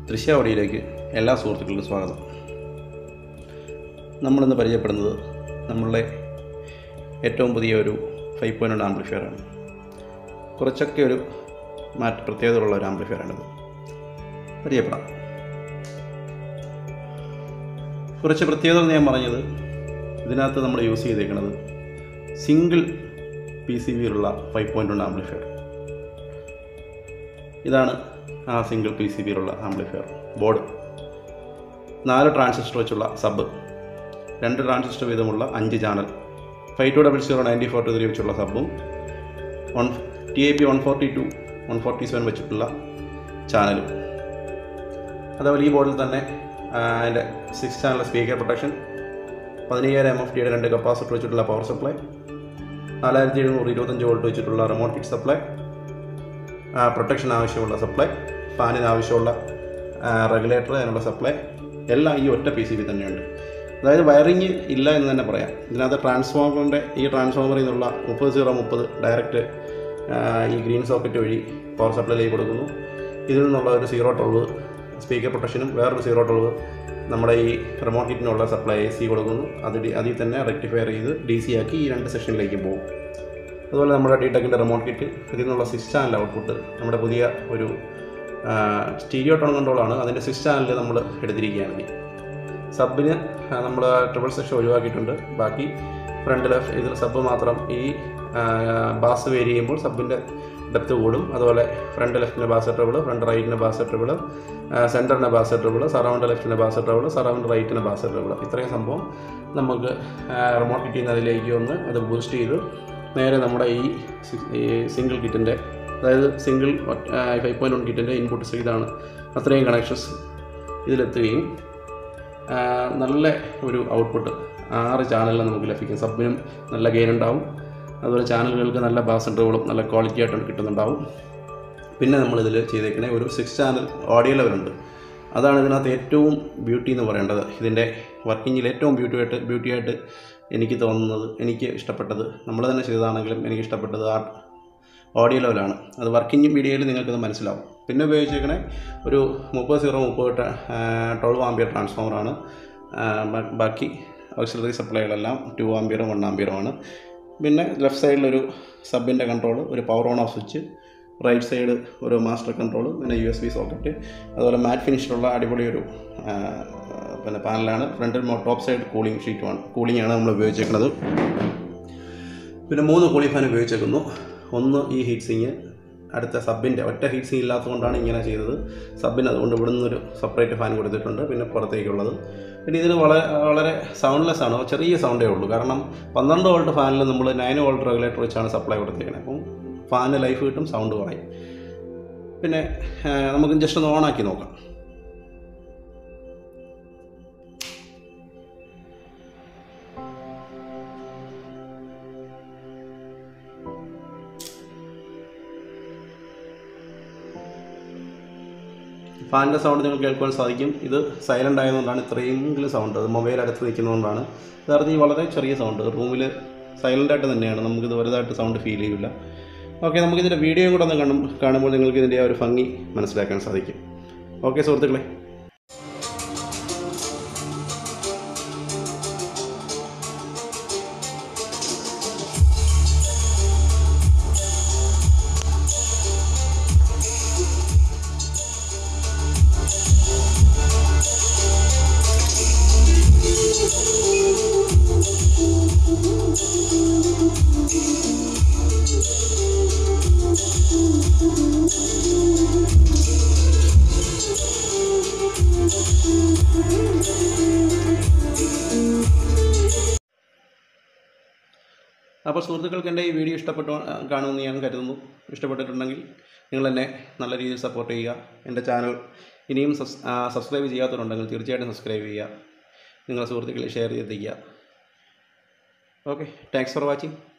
ദൃശ്യ ഓഡിയോയിലേക്ക് എല്ലാ സുഹൃത്തുക്കൾക്കും സ്വാഗതം നമ്മളിന്ന് പരിചയപ്പെടുന്നത് നമ്മളുടെ ഏറ്റവും പുതിയ ഒരു ഫൈവ് പോയിൻ്റ് വൺ ആംപ്ലിഫയറാണ് കുറച്ചൊക്കെ ഒരു മാറ്റ പ്രത്യേകതയുള്ള ഒരു ആംപ്ലിഫയറാണിത് പരിചയപ്പെടാം കുറച്ച് പ്രത്യേകതകൾ ഞാൻ പറഞ്ഞത് ഇതിനകത്ത് നമ്മൾ യൂസ് ചെയ്തേക്കുന്നത് സിംഗിൾ പി സി ബിയിലുള്ള ഫൈവ് പോയിൻ്റ് വൺ ആംപ്ലിഫയർ ഇതാണ് ആ സിംഗിൾ പി സി ബിയിലുള്ള ആംപ്ലിഫയർ ബോർഡ് നാല് ട്രാൻസിസ്റ്റർ വെച്ചുള്ള സബ് രണ്ട് ട്രാൻസിസ്റ്റർ വീതമുള്ള അഞ്ച് channel five two double zero ninety four two three വെച്ചുള്ള സബും one T A P one forty two one forty seven വെച്ചിട്ടുള്ള ചാനലും അതേപോലെ ഈ ബോർഡിൽ തന്നെ ആ, അതിൻ്റെ സിക്സ് ചാനൽ സ്പീക്കർ പ്രൊട്ടക്ഷൻ പതിനയ്യായിരം എം എഫ് ടിയുടെ രണ്ട് കപ്പാസിറ്റർ വെച്ചിട്ടുള്ള പവർ സപ്ലൈ നാലായിരത്തി എഴുന്നൂറ് ഇരുപത്തഞ്ച് വോൾട്ട് വെച്ചിട്ടുള്ള റിമോട്ട് കിറ്റ് സപ്ലൈ പ്രൊട്ടക്ഷൻ ആവശ്യമുള്ള സപ്ലൈ ഫാനിന് ആവശ്യമുള്ള റെഗുലേറ്റർ അതിനുള്ള സപ്ലൈ എല്ലാം ഈ ഒറ്റ പി സി ബി തന്നെയുണ്ട് അതായത് വയറിങ് ഇല്ല എന്ന് തന്നെ പറയാം ഇതിനകത്ത് ട്രാൻസ്ഫോമറിൻ്റെ ഈ ട്രാൻസ്ഫോമറിൽ നിന്നുള്ള മുപ്പത് സീറോ മുപ്പത് ഡയറക്റ്റ് ഈ ഗ്രീൻ സോക്കറ്റ് വഴി പവർ സപ്ലൈയിലേക്ക് കൊടുക്കുന്നു ഇതിൽ നിന്നുള്ള ഒരു സീറോ ട്വൽവ് സ്പീക്കർ പ്രൊട്ടക്ഷനും വേറൊരു സീറോ ട്വൽവ് നമ്മുടെ ഈ റിമോട്ട് കിറ്റിനുള്ള സപ്ലൈ എ സി കൊടുക്കുന്നു അത് ഡി- അതിൽ തന്നെ റെക്ടിഫയർ ചെയ്ത് ഡി സി ആക്കി ഈ രണ്ട് സെക്ഷനിലേക്ക് പോകും അതുപോലെ നമ്മുടെ ഡി ടെക്കിൻ്റെ റിമോട്ട് കിറ്റ് ഇതിൽ നിന്നുള്ള സിക്സ് ചാനൽ ഔട്ട്പുട്ട് നമ്മുടെ പുതിയ ഒരു സ്റ്റീരിയോ ടോൺ കൺട്രോളാണ് അതിൻ്റെ സിക്സ് ചാനൽ നമ്മൾ എടുത്തിരിക്കുകയാണ് ഇനി സബിന് നമ്മൾ ട്രിപ്പിൾ സെക്ഷൻ ഒഴിവാക്കിയിട്ടുണ്ട് ബാക്കി ഫ്രണ്ട് ലെഫ്റ്റ് ഇതിൽ സബ് മാത്രം ഈ ബാസ് വേരി ചെയ്യുമ്പോൾ സബിൻ്റെ ഡെപ്ത് കൂടും അതുപോലെ ഫ്രണ്ട് ലെഫ്റ്റിന് ബാസ് ട്രിബിൾ ഫ്രണ്ട് റൈറ്റിന് ബാസ് ട്രിബിൾ സെൻറ്ററിന് ബാസ് ട്രിബിൾ സറൗണ്ട് ലെഫ്റ്റിന് ബാസ് ട്രിബിൾ സറൗണ്ട് റൈറ്റിന് ബാസ് ട്രിബിൾ ഇത്രയും സംഭവം നമുക്ക് റിമോട്ട് കിറ്റിൽ നിന്ന് അതിലേക്ക് വന്ന് അത് ബൂസ്റ്റ് ചെയ്ത് നേരെ നമ്മുടെ ഈ സി- ഈ സിംഗിൾ കിറ്റിൻ്റെ അതായത് സിംഗിൾ ഫൈവ് പോയിൻറ്റ് വൺ കിറ്റിൻ്റെ ഇൻപുട്ട് ഇതാണ് അത്രയും കണക്ഷൻസ് ഇതിലെത്തുകയും ആ, നല്ല ഒരു ഔട്ട്പുട്ട് ആറ് ചാനലിൽ നമുക്ക് ലഭിക്കും സബിനും നല്ല ഗെയിൻ ഉണ്ടാവും അതുപോലെ ചാനലുകൾക്ക് നല്ല ബാസ് ഇൻ്റർവളും നല്ല ക്വാളിറ്റി ആയിട്ട് കിട്ടുന്നുണ്ടാവും പിന്നെ നമ്മളിതിൽ ചെയ്തേക്കുന്ന ഒരു സിക്സ് ചാനൽ ഓഡിയോ ലെവലുണ്ട് അതാണ് ഇതിനകത്ത് ഏറ്റവും ബ്യൂട്ടി എന്ന് പറയേണ്ടത് ഇതിൻ്റെ വർക്കിങ്ങിൽ ഏറ്റവും ബ്യൂട്ടി ആയിട്ട് ബ്യൂട്ടി ആയിട്ട് എനിക്ക് തോന്നുന്നത് എനിക്ക് ഇഷ്ടപ്പെട്ടത് നമ്മൾ തന്നെ ചെയ്തതാണെങ്കിലും എനിക്ക് ഇഷ്ടപ്പെട്ടത് ആ ഓഡിയോ ലെവലാണ് അത് വർക്കിംഗ് വീഡിയോയിൽ നിങ്ങൾക്കത് മനസ്സിലാവും പിന്നെ ഉപയോഗിച്ചേക്കണേ ഒരു മുപ്പത് സീറോ മുപ്പത് ട്വൽവ് ആംബിയർ ട്രാൻസ്ഫോമറാണ് ആ, ബ- ബാക്കി ഓക്സിലറി സപ്ലൈകളെല്ലാം ടു ആംബിയറും വൺ ആംബിയറുമാണ് പിന്നെ ലെഫ്റ്റ് സൈഡിലൊരു സബിൻ്റെ കൺട്രോൾ ഒരു power on off switch right side ഒരു മാസ്റ്റർ കൺട്രോൾ പിന്നെ യു എസ് ബി സോക്കറ്റ് അതുപോലെ മാറ്റ് ഫിനിഷിലുള്ള അടിപൊളി ഒരു ആ, പിന്നെ പാനലാണ് ഫ്രണ്ടിൽ ടോപ്പ് സൈഡ് കൂളിംഗ് ഷീറ്റുമാണ് കൂളിംഗ് ആണ് നമ്മൾ ഉപയോഗിച്ചേക്കുന്നത് പിന്നെ മൂന്ന് കൂളിംഗ് ഫാൻ ഉപയോഗിച്ചേക്കുന്നു ഒന്ന് ഈ ഹീറ്റ് സിങ് അടുത്ത സബിൻ്റെ ഒറ്റ ഹീറ്റ് സിങ് ഇല്ലാത്തതുകൊണ്ടാണ് ഇങ്ങനെ ചെയ്തത് സബിന് അതുകൊണ്ട് ഇവിടെ നിന്നൊരു സെപ്പറേറ്റ് ഫാൻ കൊടുത്തിട്ടുണ്ട് പിന്നെ പുറത്തേക്കുള്ളത് പിന്നെ ഇതിന് വളരെ വളരെ സൗണ്ട്ലെസ് ആണ് ചെറിയ സൗണ്ടേ ഉള്ളൂ കാരണം പന്ത്രണ്ട് വോൾട്ട് ഫാനിൽ നമ്മൾ നയൻ വോൾട്ട് റെഗുലേറ്റർ വെച്ചാണ് സപ്ലൈ കൊടുത്തേക്കുന്നത് അപ്പം ഫാനിന് ലൈഫ് കിട്ടും സൗണ്ട് കുറയും പിന്നെ ആ, നമുക്ക് ജസ്റ്റ് ഒന്ന് ഓണാക്കി നോക്കാം ഫാനിൻ്റെ സൗണ്ട് നിങ്ങൾക്ക് കേൾക്കുവാൻ സാധിക്കും ഇത് സൈലൻ്റ് ആയതുകൊണ്ടാണ് ഇത്രയെങ്കിലും സൗണ്ട് അത് മൊബൈൽ അടുത്ത് നിൽക്കുന്നതുകൊണ്ടാണ് യഥാർത്ഥത്തിൽ ഈ വളരെ ചെറിയ സൗണ്ട് റൂമിൽ സൈലൻ്റ് ആയിട്ട് തന്നെയാണ് നമുക്കിത് വലുതായിട്ട് സൗണ്ട് ഫീൽ ചെയ്യില്ല ഓക്കെ നമുക്കിതിൻ്റെ വീഡിയോയും കൂടെ ഒന്ന് കാണും കാണുമ്പോൾ നിങ്ങൾക്ക് ഇതിൻ്റെ ആ ഒരു ഭംഗി മനസ്സിലാക്കാൻ സാധിക്കും ഓക്കെ സുഹൃത്തുക്കളെ അപ്പോൾ സുഹൃത്തുക്കൾക്ക് എൻ്റെ ഈ വീഡിയോ ഇഷ്ടപ്പെട്ടു കാണുമെന്ന് ഞാൻ കരുതുന്നു ഇഷ്ടപ്പെട്ടിട്ടുണ്ടെങ്കിൽ നിങ്ങൾ എന്നെ നല്ല രീതിയിൽ സപ്പോർട്ട് ചെയ്യുക എൻ്റെ ചാനൽ ഇനിയും സബ്സ് ആ, സബ്സ്ക്രൈബ് ചെയ്യാത്തവരുണ്ടെങ്കിൽ തീർച്ചയായിട്ടും സബ്സ്ക്രൈബ് ചെയ്യുക നിങ്ങളുടെ സുഹൃത്തുക്കളെ ഷെയർ ചെയ്തെത്തിക്കുക ഓക്കെ താങ്ക്സ് ഫോർ വാച്ചിങ്